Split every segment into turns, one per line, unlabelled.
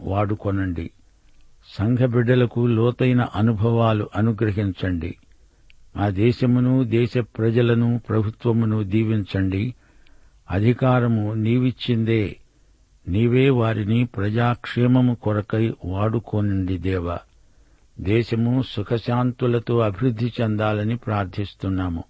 వాడుకొనండి సంఘ బిడ్డలకు లోతైన అనుభవాలు అనుగ్రహించండి ఆ దేశమును దేశ ప్రజలను ప్రభుత్వమును దీవించండి అధికారము నీవిచ్చిందే నీవే వారిని ప్రజాక్షేమము కొరకై వాడుకోనండి దేవా దేశము సుఖశాంతులతో అభివృద్ధి చెందాలని ప్రార్థిస్తున్నాము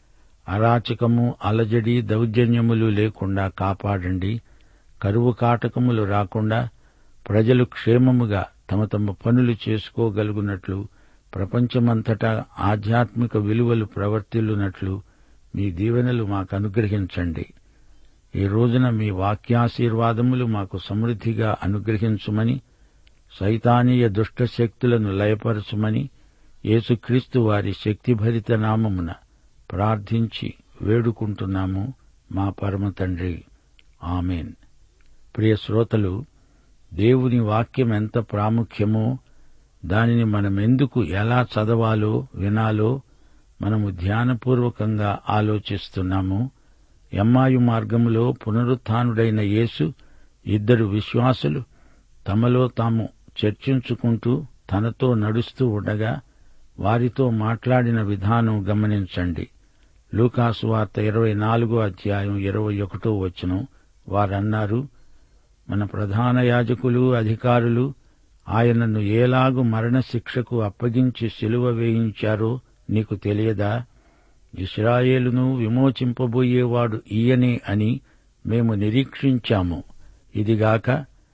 అరాచకము అలజడి దౌర్జన్యములు లేకుండా కాపాడండి కరువు కాటకములు రాకుండా ప్రజలు క్షేమముగా తమ తమ పనులు చేసుకోగలుగునట్లు ప్రపంచమంతటా ఆధ్యాత్మిక విలువలు ప్రవర్తిల్లునట్లు మీ దీవెనలు మాకు అనుగ్రహించండి ఈ రోజున మీ వాక్యాశీర్వాదములు మాకు సమృద్ధిగా అనుగ్రహించుమని సైతానీయ దుష్ట శక్తులను లయపరచుమని యేసుక్రీస్తు వారి శక్తిభరిత నామమున ప్రార్థించి వేడుకుంటున్నాము మా పరమ తండ్రి ఆమెన్ ప్రియ శ్రోతలు దేవుని వాక్యం ఎంత ప్రాముఖ్యమో దానిని మనమెందుకు ఎలా చదవాలో వినాలో మనము ధ్యానపూర్వకంగా ఆలోచిస్తున్నాము ఎమ్మాయు మార్గములో పునరుత్డైన యేసు ఇద్దరు విశ్వాసులు తమలో తాము చర్చించుకుంటూ తనతో నడుస్తూ ఉండగా వారితో మాట్లాడిన విధానం గమనించండి లూకాసు వార్త ఇరవై నాలుగో అధ్యాయం ఇరవై ఒకటో వచనం వారన్నారు మన ప్రధాన యాజకులు అధికారులు ఆయనను ఏలాగు మరణశిక్షకు అప్పగించి సిలువ వేయించారో నీకు తెలియదా ఇస్రాయేలును విమోచింపబోయేవాడు ఈయనే అని మేము నిరీక్షించాము ఇదిగాక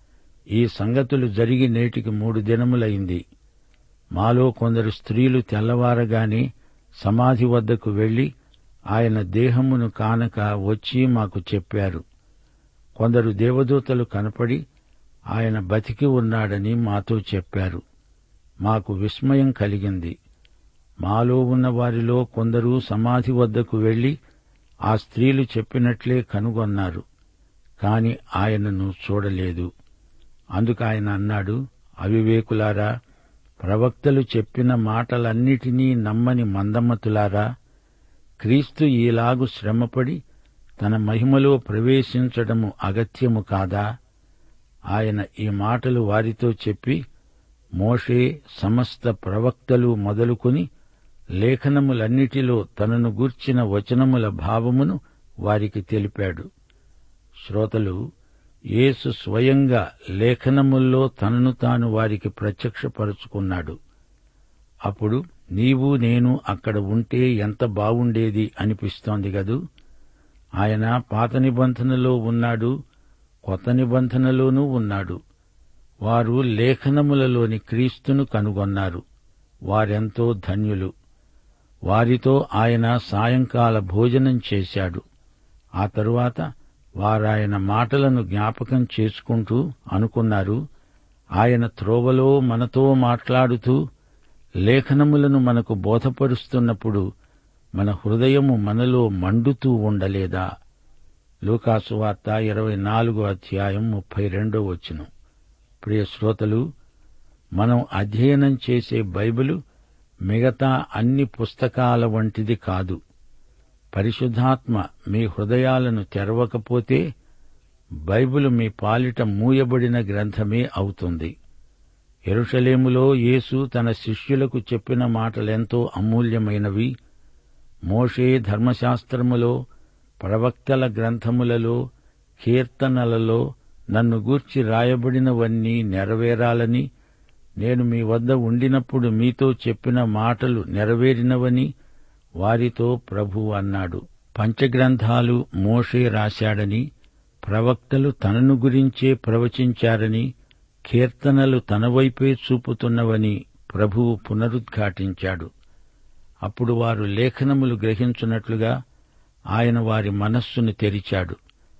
ఈ సంగతులు జరిగి నేటికి మూడు దినములైంది మాలో కొందరు స్త్రీలు తెల్లవారగానే సమాధి వద్దకు వెళ్లి ఆయన దేహమును కానక వచ్చి మాకు చెప్పారు కొందరు దేవదూతలు కనపడి ఆయన బతికి ఉన్నాడని మాతో చెప్పారు మాకు విస్మయం కలిగింది మాలో ఉన్న వారిలో కొందరు సమాధి వద్దకు వెళ్లి ఆ స్త్రీలు చెప్పినట్లే కనుగొన్నారు కాని ఆయనను చూడలేదు అందుకు ఆయన అన్నాడు అవివేకులారా ప్రవక్తలు చెప్పిన మాటలన్నిటినీ నమ్మని మందమ్మతులారా క్రీస్తు ఈలాగు శ్రమపడి తన మహిమలో ప్రవేశించడము అగత్యము కాదా ఆయన ఈ మాటలు వారితో చెప్పి మోషే సమస్త ప్రవక్తలు మొదలుకొని లేఖనములన్నిటిలో తనను గూర్చిన వచనముల భావమును వారికి తెలిపాడు శ్రోతలు యేసు స్వయంగా లేఖనముల్లో తనను తాను వారికి ప్రత్యక్షపరుచుకున్నాడు అప్పుడు నీవు నేను అక్కడ ఉంటే ఎంత బావుండేది అనిపిస్తోంది గదు ఆయన పాత నిబంధనలో ఉన్నాడు కొత్త నిబంధనలోనూ ఉన్నాడు వారు లేఖనములలోని క్రీస్తును కనుగొన్నారు వారెంతో ధన్యులు వారితో ఆయన సాయంకాల భోజనం చేశాడు ఆ తరువాత వారాయన మాటలను జ్ఞాపకం చేసుకుంటూ అనుకున్నారు ఆయన త్రోవలో మనతో మాట్లాడుతూ లేఖనములను మనకు బోధపరుస్తున్నప్పుడు మన హృదయము మనలో మండుతూ ఉండలేదా లూకాసు వార్త ఇరవై నాలుగో అధ్యాయం ముప్పై రెండో వచ్చును ప్రియ శ్రోతలు మనం అధ్యయనం చేసే బైబిలు మిగతా అన్ని పుస్తకాల వంటిది కాదు పరిశుద్ధాత్మ మీ హృదయాలను తెరవకపోతే బైబిలు మీ పాలిట మూయబడిన గ్రంథమే అవుతుంది ఎరుషలేములో యేసు తన శిష్యులకు చెప్పిన మాటలెంతో అమూల్యమైనవి మోషే ధర్మశాస్త్రములో ప్రవక్తల గ్రంథములలో కీర్తనలలో నన్ను గూర్చి రాయబడినవన్నీ నెరవేరాలని నేను మీ వద్ద ఉండినప్పుడు మీతో చెప్పిన మాటలు నెరవేరినవని వారితో ప్రభు అన్నాడు పంచగ్రంథాలు మోషే రాశాడని ప్రవక్తలు తనను గురించే ప్రవచించారని కీర్తనలు తన వైపే చూపుతున్నవని ప్రభువు పునరుద్ఘాటించాడు అప్పుడు వారు లేఖనములు గ్రహించున్నట్లుగా ఆయన వారి మనస్సును తెరిచాడు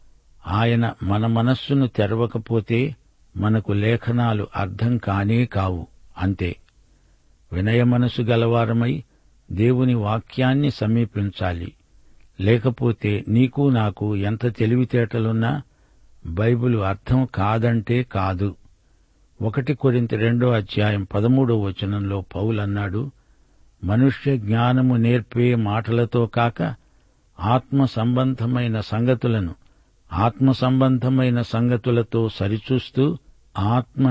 ఆయన మన మనస్సును తెరవకపోతే మనకు లేఖనాలు అర్థం కానే కావు అంతే వినయ మనసు గలవారమై దేవుని వాక్యాన్ని సమీపించాలి లేకపోతే నీకు నాకు ఎంత తెలివితేటలున్నా బైబిలు అర్థం కాదంటే కాదు ఒకటి కొరింత రెండో అధ్యాయం పదమూడో వచనంలో పౌలన్నాడు మనుష్య జ్ఞానము నేర్పే మాటలతో కాక ఆత్మ సంబంధమైన సంగతులను ఆత్మ సంబంధమైన సంగతులతో సరిచూస్తూ ఆత్మ